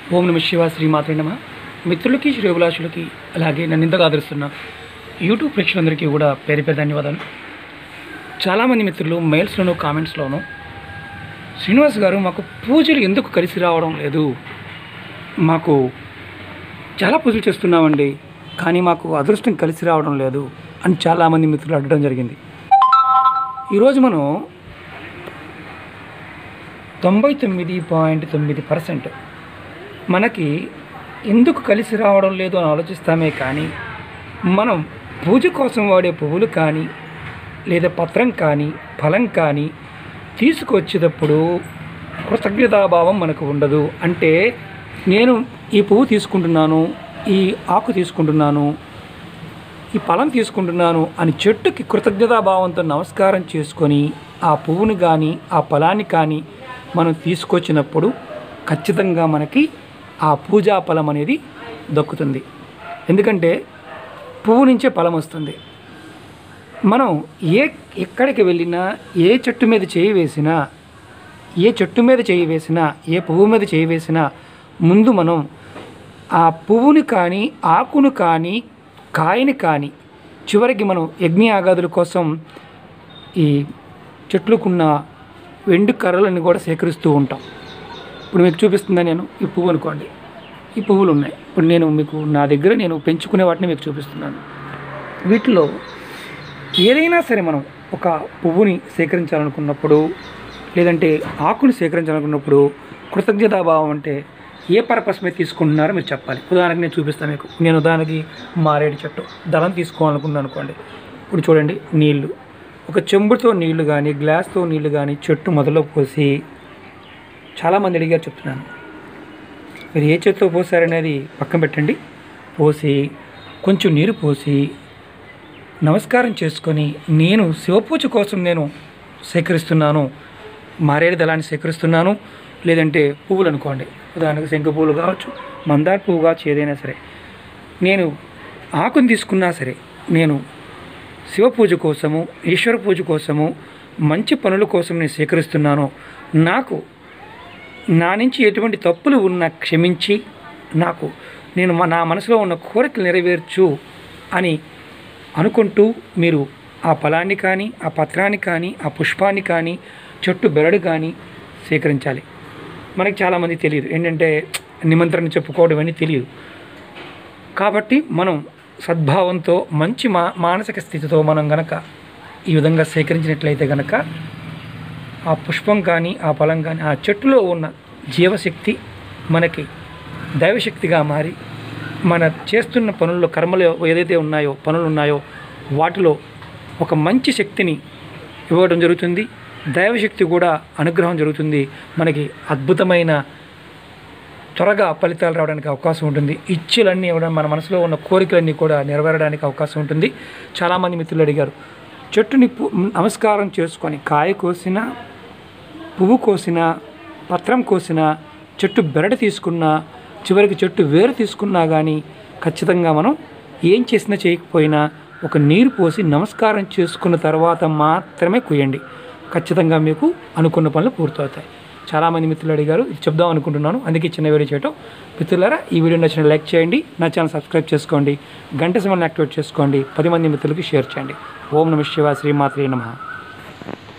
ఓం నమ శివ శ్రీమాత్రే నమ మిత్రులకి శ్రేభిలాషులకి అలాగే నన్ను ఇంతగా ఆదరిస్తున్న యూట్యూబ్ ప్రేక్షకులందరికీ కూడా పేరు పేరు ధన్యవాదాలు చాలామంది మిత్రులు మెయిల్స్లోనూ కామెంట్స్లోనూ శ్రీనివాస్ గారు మాకు పూజలు ఎందుకు కలిసి రావడం లేదు మాకు చాలా పూజలు చేస్తున్నామండి కానీ మాకు అదృష్టం కలిసి రావడం లేదు అని చాలామంది మిత్రులు అడగడం జరిగింది ఈరోజు మనం తొంభై తొమ్మిది పాయింట్ తొమ్మిది పర్సెంట్ మనకి ఎందుకు కలిసి రావడం లేదు అని ఆలోచిస్తామే కానీ మనం పూజ కోసం వాడే పువ్వులు కానీ లేదా పత్రం కానీ ఫలం కానీ తీసుకొచ్చేటప్పుడు కృతజ్ఞతాభావం మనకు ఉండదు అంటే నేను ఈ పువ్వు తీసుకుంటున్నాను ఈ ఆకు తీసుకుంటున్నాను ఈ ఫలం తీసుకుంటున్నాను అని చెట్టుకి కృతజ్ఞతాభావంతో నమస్కారం చేసుకొని ఆ పువ్వుని కానీ ఆ ఫలాన్ని కానీ మనం తీసుకొచ్చినప్పుడు ఖచ్చితంగా మనకి ఆ పూజా ఫలం అనేది దక్కుతుంది ఎందుకంటే పువ్వు నుంచే ఫలం వస్తుంది మనం ఏ ఎక్కడికి వెళ్ళినా ఏ చెట్టు మీద చేయి వేసినా ఏ చెట్టు మీద చేయి వేసినా ఏ పువ్వు మీద చేయి వేసినా ముందు మనం ఆ పువ్వుని కానీ ఆకును కానీ కాయని కానీ చివరికి మనం యజ్ఞయాగాదుల కోసం ఈ చెట్లకున్న వెండి కర్రలను కూడా సేకరిస్తూ ఉంటాం ఇప్పుడు మీకు చూపిస్తుందా నేను ఈ పువ్వు అనుకోండి ఈ పువ్వులు ఉన్నాయి ఇప్పుడు నేను మీకు నా దగ్గర నేను పెంచుకునే వాటిని మీకు చూపిస్తున్నాను వీటిలో ఏదైనా సరే మనం ఒక పువ్వుని సేకరించాలనుకున్నప్పుడు లేదంటే ఆకుని సేకరించాలనుకున్నప్పుడు కృతజ్ఞతాభావం అంటే ఏ పర్పస్ మీద తీసుకుంటున్నారో మీరు చెప్పాలి ఉదాహరణకి నేను చూపిస్తాను మీకు నేను ఉదాహరణకి మారేడు చెట్టు దళం తీసుకోవాలనుకున్నాను అనుకోండి ఇప్పుడు చూడండి నీళ్లు ఒక చెంబుతో నీళ్లు కానీ గ్లాస్తో నీళ్లు కానీ చెట్టు మొదలో పోసి చాలామంది అడిగారు చెప్తున్నాను మీరు ఏ చేతితో పోసారనేది పక్కన పెట్టండి పోసి కొంచెం నీరు పోసి నమస్కారం చేసుకొని నేను శివపూజ కోసం నేను సేకరిస్తున్నాను మారేడు దళాన్ని సేకరిస్తున్నాను లేదంటే పువ్వులు అనుకోండి ఉదాహరణకు శంఖ పువ్వులు కావచ్చు మందార పువ్వు కావచ్చు ఏదైనా సరే నేను ఆకుని తీసుకున్నా సరే నేను శివ పూజ కోసము ఈశ్వర పూజ కోసము మంచి పనుల కోసం నేను సేకరిస్తున్నాను నాకు నా నుంచి ఎటువంటి తప్పులు ఉన్నా క్షమించి నాకు నేను మ- నా మనసులో ఉన్న కోరికలు నెరవేర్చు అని అనుకుంటూ మీరు ఆ ఫలాన్ని కానీ ఆ పత్రాన్ని కానీ ఆ పుష్పాన్ని కానీ చెట్టు బెరడు కానీ సేకరించాలి మనకి చాలామంది తెలియదు ఏంటంటే నిమంత్రణ చెప్పుకోవడం ఇవన్నీ తెలియదు కాబట్టి మనం సద్భావంతో మంచి మా మానసిక స్థితితో మనం గనక ఈ విధంగా సేకరించినట్లయితే గనక ఆ పుష్పం కానీ ఆ ఫలం కానీ ఆ చెట్టులో ఉన్న జీవశక్తి మనకి దైవశక్తిగా మారి మన చేస్తున్న పనుల్లో కర్మలు ఏదైతే ఉన్నాయో పనులు ఉన్నాయో వాటిలో ఒక మంచి శక్తిని ఇవ్వడం జరుగుతుంది దైవశక్తి కూడా అనుగ్రహం జరుగుతుంది మనకి అద్భుతమైన త్వరగా ఫలితాలు రావడానికి అవకాశం ఉంటుంది ఇచ్చులన్నీ ఇవ్వడం మన మనసులో ఉన్న కోరికలన్నీ కూడా నెరవేరడానికి అవకాశం ఉంటుంది చాలామంది మిత్రులు అడిగారు చెట్టుని పు- నమస్కారం చేసుకొని కాయ కోసినా పువ్వు కోసినా పత్రం కోసినా చెట్టు బెరడు తీసుకున్నా చివరికి చెట్టు వేరు తీసుకున్నా కానీ ఖచ్చితంగా మనం ఏం చేసినా చేయకపోయినా ఒక నీరు పోసి నమస్కారం చేసుకున్న తర్వాత మాత్రమే కుయ్యండి ఖచ్చితంగా మీకు అనుకున్న పనులు పూర్తవుతాయి చాలామంది మిత్రులు అడిగారు ఇది చెప్దాం అనుకుంటున్నాను అందుకే చిన్న వీడియో చేయటం మిత్రులారా ఈ వీడియో నచ్చిన లైక్ చేయండి నా ఛానల్ సబ్స్క్రైబ్ చేసుకోండి గంట సమయాన్ని యాక్టివేట్ చేసుకోండి పది మంది మిత్రులకి షేర్ చేయండి ఓం నమ శివ శ్రీమాత్రే నమః